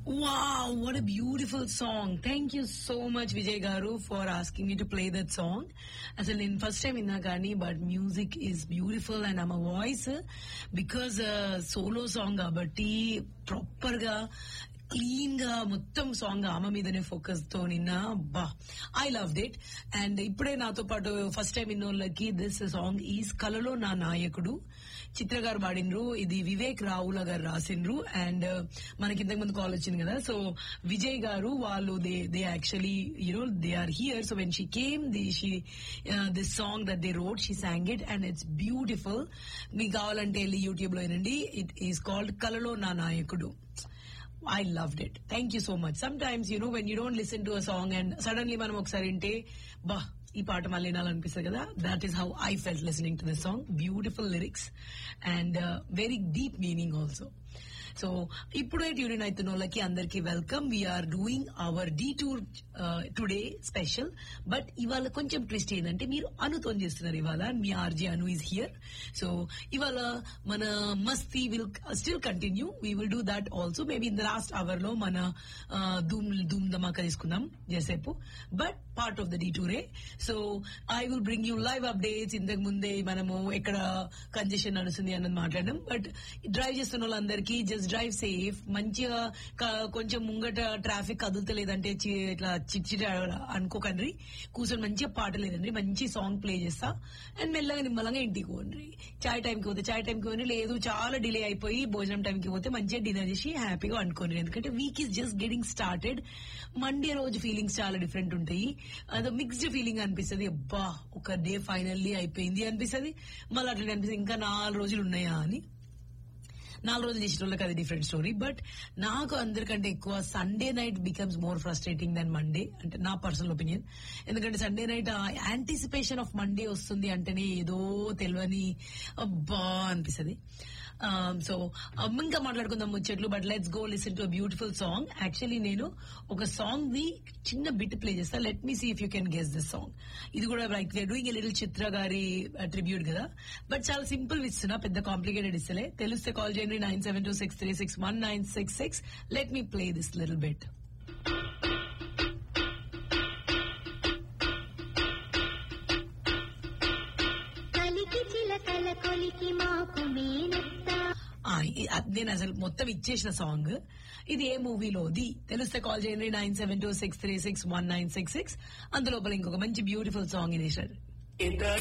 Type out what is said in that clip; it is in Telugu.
Wow, what a beautiful song. Thank you so much, Vijay Garu, for asking me to play that song. అసలు నేను ఫస్ట్ టైం విన్నా కానీ but music is beautiful and ఆమె వాయిస్ బికాస్ సోలో సాంగ్ కాబట్టి ప్రాపర్ గా క్లీన్ గా మొత్తం సాంగ్ ఆమె మీదనే ఫోకస్ తో నిన్న బా ఐ లవ్ ఇట్ అండ్ ఇప్పుడే నాతో పాటు ఫస్ట్ టైం విన్నోళ్ళకి దిస్ సాంగ్ ఈస్ కలలో నా నాయకుడు చిత్ర గారు పాడినరు ఇది వివేక్ రావుల గారు రాసిండ్రు అండ్ మనకి ఇంతకు ముందు కాల్ వచ్చింది కదా సో విజయ్ గారు వాళ్ళు they they actually you know they are here so when she came the she this song that they wrote she song it and it's beautiful మీకు కావాలంటే వెళ్ళి యూట్యూబ్ లో వినండి ఇట్ ఈస్ కాల్డ్ కలలో నా నాయకుడు I loved it thank you so much sometimes you know when you don't listen to a song and suddenly మనం ఒకసారి వింటే బా ఈ పాట మళ్ళీ వినాలనిపిస్తుంది కదా that is how I felt listening to this song beautiful lyrics and very deep meaning also so ఇప్పుడే ట్యూన్ అవుతున్న వాళ్ళకి అందరికి welcome we are doing our detour today special but ఇవాళ కొంచెం ట్విస్ట్ ఏంటంటే మీరు అనుతో చేస్తున్నారు ఇవాళ మీ RJ Anu is here so ఇవాళ మన మస్తీ will still continue we will do that also maybe in the last hour లో మన ధూమ్ ధూమ్ ధమాకా తీసుకుందాం జసేపు బట్ పార్ట్ ఆఫ్ ద డీ టూరే so I will bring you live updates ఇంతకు ముందే మనము ఎక్కడ కంజెషన్ నడుస్తుంది అన్నది మాట్లాడడం బట్ డ్రైవ్ చేస్తున్న వాళ్ళందరికీ జస్ట్ డ్రైవ్ సేఫ్ మంచిగా క- కొంచెం ముంగట ట్రాఫిక్ కదులుతలేదంటే చి- ఇట్లా చిచ్చి అనుకోకండి కూర్చొని మంచిగా పాట లేదండి మంచి సాంగ్ ప్లే చేస్తా అండ్ మెల్లగా నిమ్మలంగా ఇంటికి పోండి చాయ్ టైంకి పోతే చాయ్ టైంకి పోయి లేదు చాలా డిలే అయిపోయి భోజనం టైంకి పోతే మంచిగా డిన్నర్ చేసి హ్యాపీగా అనుకోండి ఎందుకంటే week is just getting started Monday రోజు ఫీలింగ్స్ చాలా డిఫరెంట్ ఉంటాయి అదో మిక్స్డ్ ఫీలింగ్ అనిపిస్తుంది అబ్బా ఒక డే ఫైనల్లీ అయిపోయింది అనిపిస్తుంది మళ్ళీ అట్లా అనిపిస్తుంది ఇంకా నాలుగు రోజులు ఉన్నాయా అని నాలుగు రోజులు చేసిన వాళ్ళకి అది డిఫరెంట్ స్టోరీ బట్ నాకు అందరికంటే ఎక్కువ Sunday night becomes more frustrating then Monday అంటే నా పర్సనల్ ఒపీనియన్ ఎందుకంటే Sunday night anticipation of Monday వస్తుంది అంటేనే ఏదో తెలియని అబ్బా అనిపిస్తుంది సో ఇంకా మాట్లాడుకుందాం ముచ్చట్లు but let's go listen to beautiful song actually నేను ఒక సాంగ్ ది చిన్న బిట్ ప్లే చేస్తా let me see if you can guess this song ఇది కూడా like doing a little Chitra గారి ట్రిబ్యూట్ కదా బట్ చాలా సింపుల్ ఇస్తున్నా పెద్ద కాంప్లికేటెడ్ ఇస్తలే తెలిస్తే కాల్ చేయండి nine seven two six three six one nine six six let me play this little bit కలికి చిలకల కొలికి మాకు మేనత్త నేను అసలు మొత్తం ఇచ్చేసిన సాంగ్ ఇది ఏ మూవీలోది తెలిస్తే కాల్ చేయండి nine seven two six three six one nine six six అందులోపల ఇంకొక మంచి బ్యూటిఫుల్ సాంగ్ ఇది